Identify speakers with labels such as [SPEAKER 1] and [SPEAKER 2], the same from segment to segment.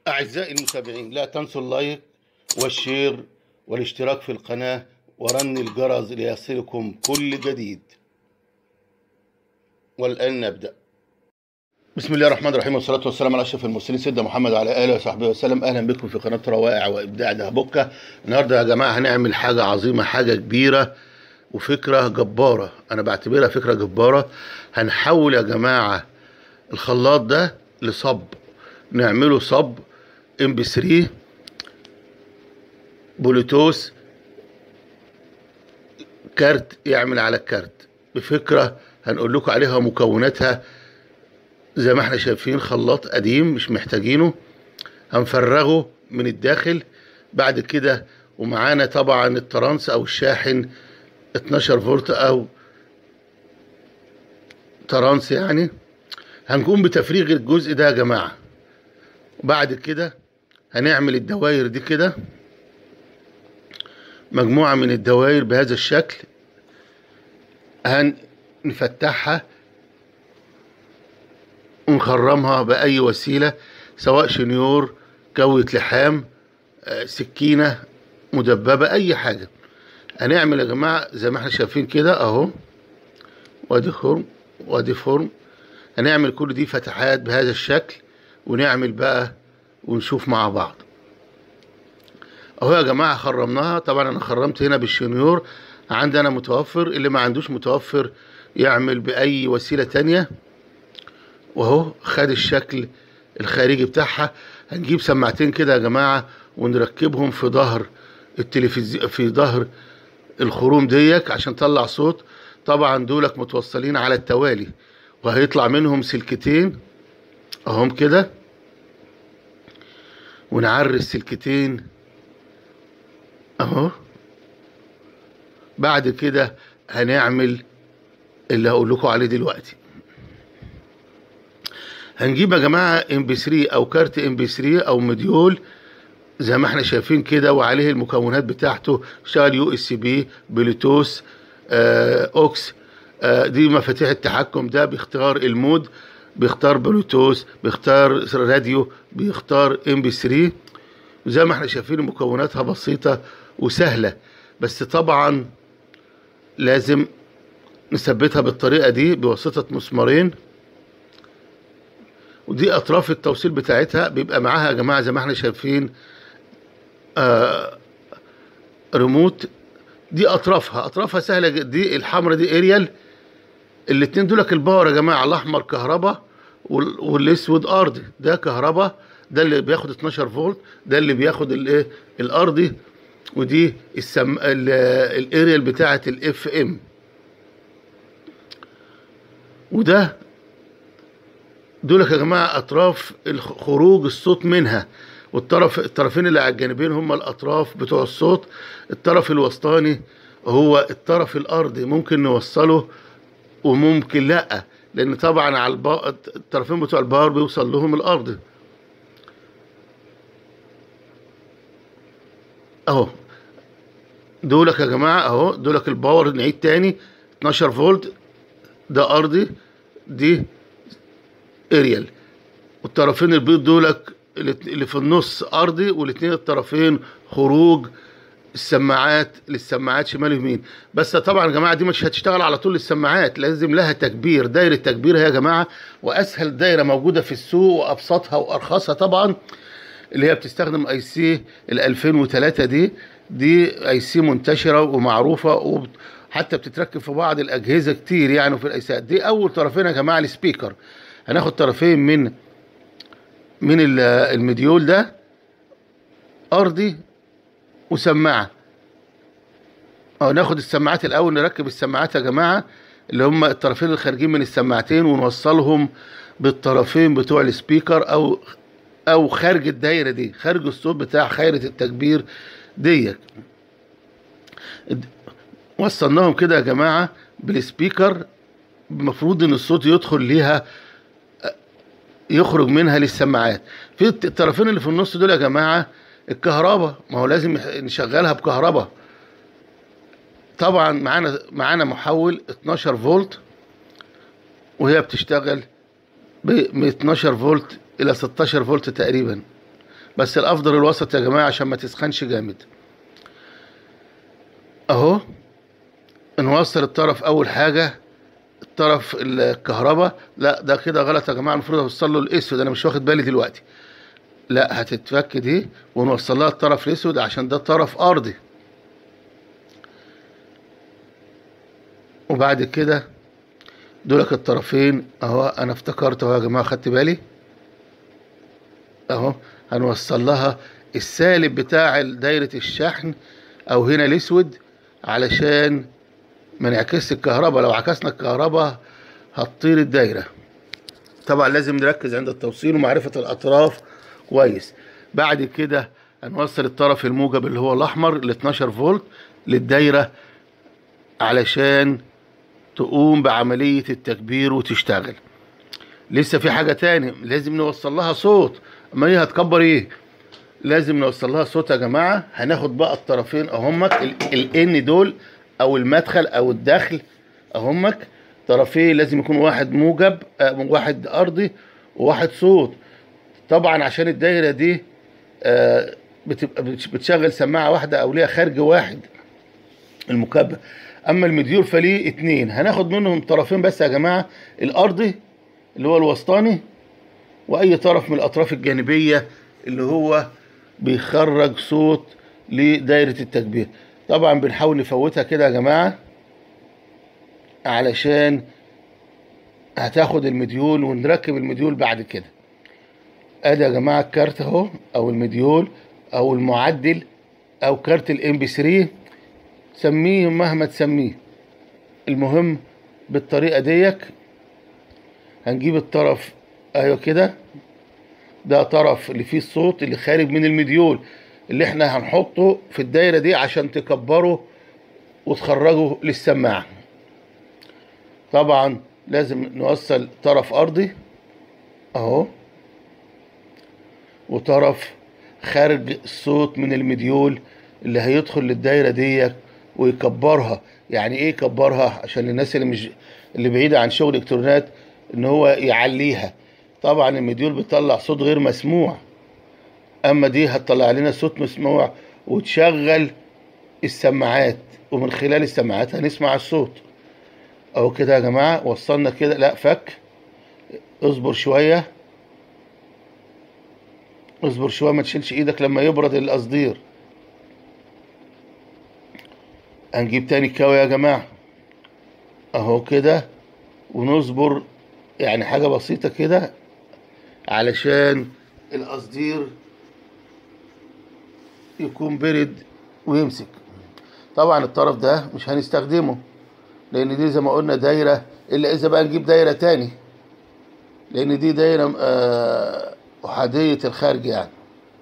[SPEAKER 1] أعزائي المتابعين لا تنسوا اللايك والشير والاشتراك في القناة ورن الجرس ليصلكم كل جديد والآن نبدأ بسم الله الرحمن الرحيم والصلاة والسلام على أشرف المرسلين سيدنا محمد وعلى آله وصحبه وسلم أهلا بكم في قناة روائع وإبداع دهبكة النهاردة يا جماعة هنعمل حاجة عظيمة حاجة كبيرة وفكرة جبارة أنا بعتبرها فكرة جبارة هنحول يا جماعة الخلاط ده لصب نعمله صب ام بي 3 بلوتوث كارت يعمل على الكارت بفكرة هنقول لكم عليها مكوناتها زي ما احنا شايفين خلاط قديم مش محتاجينه هنفرغه من الداخل بعد كده ومعانا طبعا الترانس او الشاحن 12 فولت او ترانس يعني هنقوم بتفريغ الجزء ده يا جماعة بعد كده هنعمل الدوائر دي كده مجموعة من الدوائر بهذا الشكل هنفتحها ونخرمها بأي وسيلة سواء شنيور كوية لحام آه، سكينة مدببة أي حاجة هنعمل يا جماعة زي ما احنا شايفين كده أهو وادي خرم وادي فرم هنعمل كل دي فتحات بهذا الشكل ونعمل بقى ونشوف مع بعض اهو يا جماعة خرمناها طبعا انا خرمت هنا بالشنيور عندنا متوفر اللي ما عندوش متوفر يعمل بأي وسيلة تانية وهو خد الشكل الخارجي بتاعها هنجيب سماعتين كده يا جماعة ونركبهم في ظهر التلفزيون في ظهر الخروم ديك عشان تطلع صوت طبعا دولك متوصلين على التوالي وهيطلع منهم سلكتين اهم كده ونعري السلكتين اهو بعد كده هنعمل اللي هقول لكم عليه دلوقتي هنجيب يا جماعه ام بي 3 او كارت ام بي 3 او مديول زي ما احنا شايفين كده وعليه المكونات بتاعته شغال يو اس بي بلوتوث آه اوكس آه دي مفاتيح التحكم ده بيختار المود بيختار بلوتوث بيختار راديو بيختار ام بي 3 وزي ما احنا شايفين مكوناتها بسيطة وسهلة بس طبعا لازم نثبتها بالطريقة دي بواسطة مسمارين ودي اطراف التوصيل بتاعتها بيبقى معاها يا جماعة زي ما احنا شايفين آه ريموت دي اطرافها اطرافها سهلة جدا دي الحمرا دي اريال الاتنين دولك الباور يا جماعة الاحمر كهرباء وال- والاسود ارضي ده كهرباء ده اللي بياخد 12 فولت ده اللي بياخد الايه الارضي ودي السم... ال- الاريال بتاعه الاف ام وده دولك يا جماعه اطراف الخ- خروج الصوت منها والطرف الطرفين اللي على الجانبين هم الاطراف بتوع الصوت الطرف الوسطاني هو الطرف الارضي ممكن نوصله وممكن لا لان طبعا على البا... الطرفين بتوع الباور بيوصل لهم الارض اهو دولك يا جماعه اهو دولك الباور نعيد تاني 12 فولت ده ارضي دي اريال والطرفين البيض دولك اللي اللي في النص ارضي والاثنين الطرفين خروج السماعات للسماعات شمال يمين بس طبعا يا جماعه دي مش هتشتغل على طول السماعات لازم لها تكبير دايره تكبير هي يا جماعه واسهل دايره موجوده في السوق وابسطها وارخصها طبعا اللي هي بتستخدم اي سي ال 2003 دي دي اي سي منتشره ومعروفه وحتى بتتركب في بعض الاجهزه كتير يعني في الايسات دي اول طرفين يا جماعه السبيكر هناخد طرفين من من ال- المديول ده ارضي وسماعه اه ناخد السماعات الاول نركب السماعات يا جماعه اللي هم الطرفين الخارجين من السماعتين ونوصلهم بالطرفين بتوع السبيكر او او خارج الدايره دي خارج الصوت بتاع خيرة التكبير ديت وصلناهم كده يا جماعه بالسبيكر المفروض ان الصوت يدخل ليها يخرج منها للسماعات في الطرفين اللي في النص دول يا جماعه الكهرباء ما هو لازم يح- نشغلها بكهرباء طبعا معانا معانا محول 12 فولت وهي بتشتغل ب من 12 فولت الى 16 فولت تقريبا بس الافضل الوسط يا جماعه عشان ما تسخنش جامد اهو نوصل الطرف اول حاجه الطرف الكهرباء لا ده كده غلط يا جماعه المفروض اوصل له الاسود انا مش واخد بالي دلوقتي لا هتتفك دي ونوصل لها الطرف الاسود عشان ده طرف ارضي وبعد كده دولك الطرفين اهو انا افتكرت اهو يا جماعه خدت بالي اهو هنوصل لها السالب بتاع دايره الشحن او هنا الاسود علشان ما نعكسش الكهرباء لو عكسنا الكهرباء هتطير الدايره طبعا لازم نركز عند التوصيل ومعرفه الاطراف كويس بعد كده هنوصل الطرف الموجب اللي هو الاحمر ل 12 فولت للدايره علشان تقوم بعمليه التكبير وتشتغل لسه في حاجه تاني لازم نوصل لها صوت اما هي هتكبر ايه لازم نوصل لها صوت يا جماعه هناخد بقى الطرفين اهمك الان دول او المدخل او الدخل اهمك طرفين لازم يكون واحد موجب آه، واحد ارضي وواحد صوت طبعا عشان الدايره دي آه، بتبقى بتش- بتشغل سماعه واحده او ليها خارج واحد المكبر اما المديول فليه اتنين هناخد منهم طرفين بس يا جماعه الارضي اللي هو الوسطاني واي طرف من الاطراف الجانبيه اللي هو بيخرج صوت لدايره التكبير طبعا بنحاول نفوتها كده يا جماعه علشان هتاخد المديول ونركب المديول بعد كده ادي يا جماعه الكارت اهو او المديول او المعدل او كارت الام بي 3 سميه مهما تسميه المهم بالطريقه ديك هنجيب الطرف ايوه كده ده طرف اللي فيه الصوت اللي خارج من المديول اللي احنا هنحطه في الدايره دي عشان تكبره وتخرجه للسماعه طبعا لازم نوصل طرف ارضي اهو وطرف خارج الصوت من المديول اللي هيدخل للدايره دي ويكبرها يعني ايه يكبرها عشان الناس اللي مش اللي بعيده عن شغل الكترونات ان هو يعليها طبعا المديول بيطلع صوت غير مسموع اما دي هتطلع لنا صوت مسموع وتشغل السماعات ومن خلال السماعات هنسمع الصوت اهو كده يا جماعه وصلنا كده لا فك اصبر شويه اصبر شويه ما تشيلش ايدك لما يبرد القصدير هنجيب تاني كاوي يا جماعه اهو كده ونصبر يعني حاجه بسيطه كده علشان القصدير يكون برد ويمسك طبعا الطرف ده مش هنستخدمه لان دي زي ما قلنا دايره الا اذا بقى نجيب دايره تاني لان دي دايره آه، احاديه الخارج يعني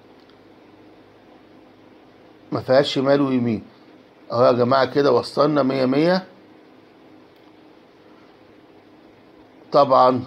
[SPEAKER 1] ما فيهاش شمال ويمين اهو يا جماعه كده وصلنا مية مية طبعا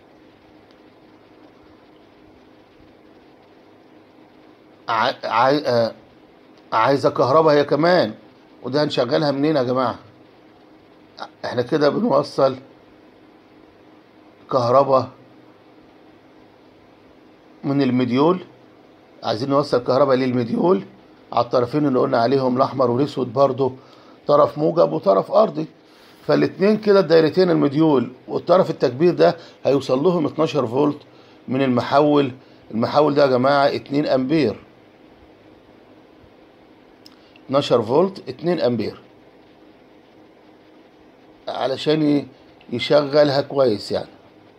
[SPEAKER 1] عاي... عاي... آه، عايزه كهرباء هي كمان وده هنشغلها منين يا جماعه احنا كده بنوصل كهرباء من المديول عايزين نوصل كهرباء للمديول على الطرفين اللي قلنا عليهم الاحمر والاسود برضو طرف موجب وطرف ارضي فالاتنين كده الدايرتين المديول والطرف التكبير ده هيوصل لهم 12 فولت من المحول المحول ده يا جماعه 2 امبير 12 فولت 2 امبير علشان ي- يشغلها كويس يعني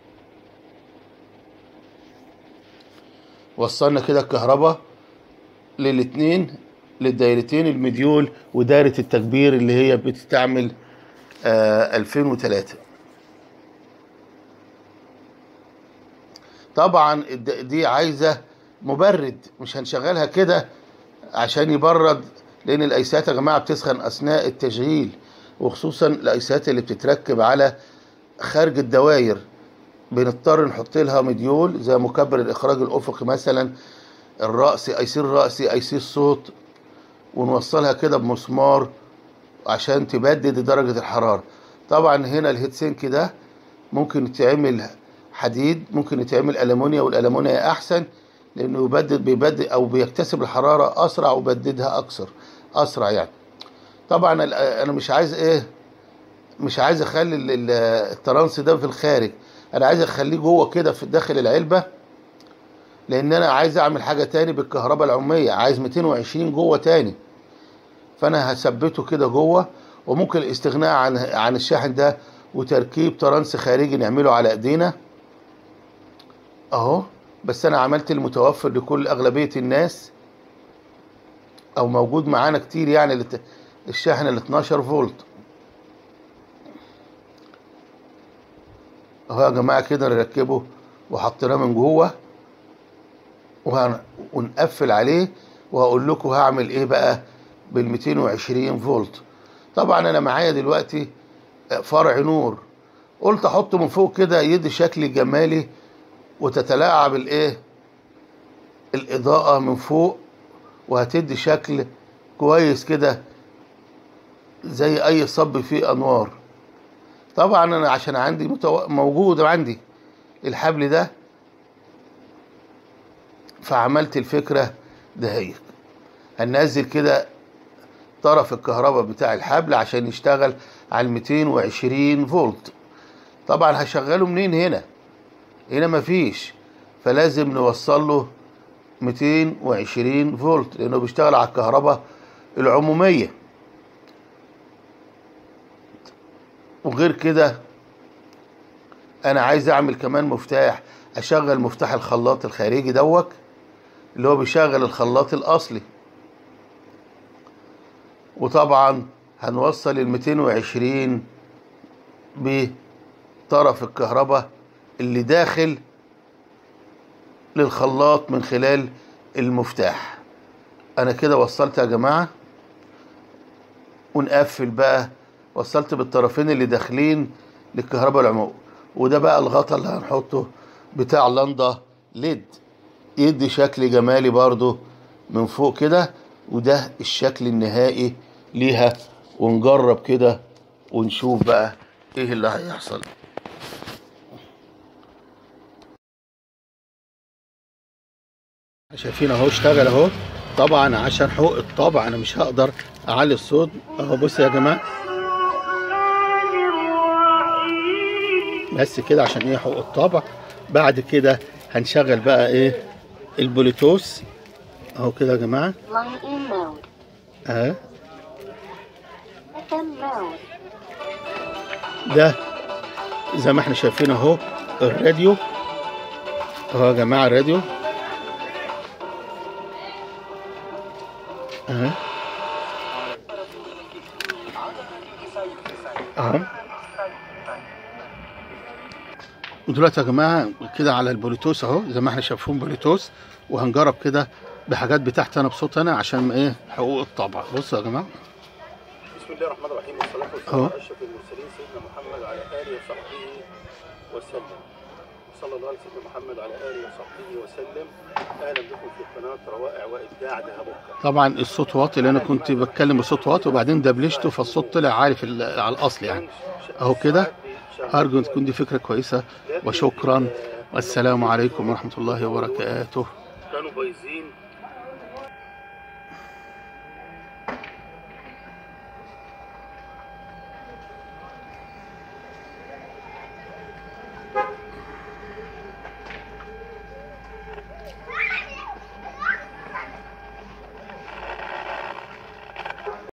[SPEAKER 1] وصلنا كده الكهرباء للاتنين للدايرتين المديول ودايرة التكبير اللي هي بتستعمل آه 2003 طبعا الد- دي عايزة مبرد مش هنشغلها كده عشان يبرد لان الايسات يا جماعه بتسخن اثناء التشغيل وخصوصا الايسات اللي بتتركب على خارج الدواير بنضطر نحط لها مديول زي مكبر الاخراج الافقي مثلا الرأسي ايسير رأسي ايسير صوت ونوصلها كده بمسمار عشان تبدد درجة الحرارة طبعا هنا الهيت سينك ده ممكن يتعمل حديد ممكن يتعمل ألمونيا والألمونيا أحسن لانه يبدد بيبدد او بيكتسب الحراره اسرع ويبددها اكثر اسرع يعني طبعا ال- انا مش عايز ايه مش عايز اخلي ال- ال- الترانس ده في الخارج انا عايز اخليه جوه كده في داخل العلبه لان انا عايز اعمل حاجه تاني بالكهرباء العموميه عايز 220 جوه تاني فانا هثبته كده جوه وممكن الاستغناء عن عن الشاحن ده وتركيب ترانس خارجي نعمله على ايدينا اهو بس انا عملت المتوفر لكل اغلبيه الناس او موجود معانا كتير يعني الت- الشاحن ال 12 فولت اهو يا جماعه كده نركبه وحطيناه من جوه وهن- ونقفل عليه وهقول لكم هعمل ايه بقى بال 220 فولت طبعا انا معايا دلوقتي فرع نور قلت احطه من فوق كده يدي شكل جمالي وتتلاعب الايه الاضاءه من فوق وهتدي شكل كويس كده زي اي صب فيه انوار طبعا انا عشان عندي متو... موجود عندي الحبل ده فعملت الفكره دهيت هننزل كده طرف الكهرباء بتاع الحبل عشان يشتغل على 220 فولت طبعا هشغله منين هنا هنا مفيش فلازم نوصل له 220 فولت لانه بيشتغل على الكهرباء العموميه وغير كده انا عايز اعمل كمان مفتاح اشغل مفتاح الخلاط الخارجي دوت اللي هو بيشغل الخلاط الاصلي وطبعا هنوصل ال 220 بطرف الكهرباء اللي داخل للخلاط من خلال المفتاح انا كده وصلت يا جماعه ونقفل بقى وصلت بالطرفين اللي داخلين للكهرباء العمومية وده بقى الغطا اللي هنحطه بتاع لندا ليد يدي شكل جمالي برضو من فوق كده وده الشكل النهائي ليها ونجرب كده ونشوف بقى ايه اللي هيحصل شايفين اهو اشتغل اهو طبعا عشان حقوق الطبع انا مش هقدر اعلي الصوت اهو بصوا يا جماعه بس كده عشان ايه حقوق الطبع بعد كده هنشغل بقى ايه البلوتوث اهو كده يا جماعه
[SPEAKER 2] Line in mode.
[SPEAKER 1] اهي
[SPEAKER 2] FM mode.
[SPEAKER 1] ده زي ما احنا شايفين اهو الراديو اهو يا جماعه الراديو اهي اهو ودلوقتي يا جماعه كده على البلوتوث اهو زي ما احنا شايفين بلوتوث وهنجرب كده بحاجات بتاعتي انا بصوت انا عشان ايه حقوق الطبع بصوا يا جماعه
[SPEAKER 3] بسم الله الرحمن الرحيم والصلاة
[SPEAKER 1] أهو.
[SPEAKER 3] والسلام على أشرف المرسلين سيدنا محمد وعلى آله وصحبه وسلم صلى الله على سيدنا محمد وعلى آله وصحبه وسلم أهلا بكم في قناة روائع وإبداع دهبوكا
[SPEAKER 1] طبعا الصوت واطي لان انا كنت بتكلم بصوت واطي وبعدين دبلجته فالصوت طلع عارف ال- على الاصل يعني أهو كده. ارجو ان تكون دي فكره كويسه وشكرا والسلام عليكم ورحمه الله وبركاته
[SPEAKER 3] كانوا بايظين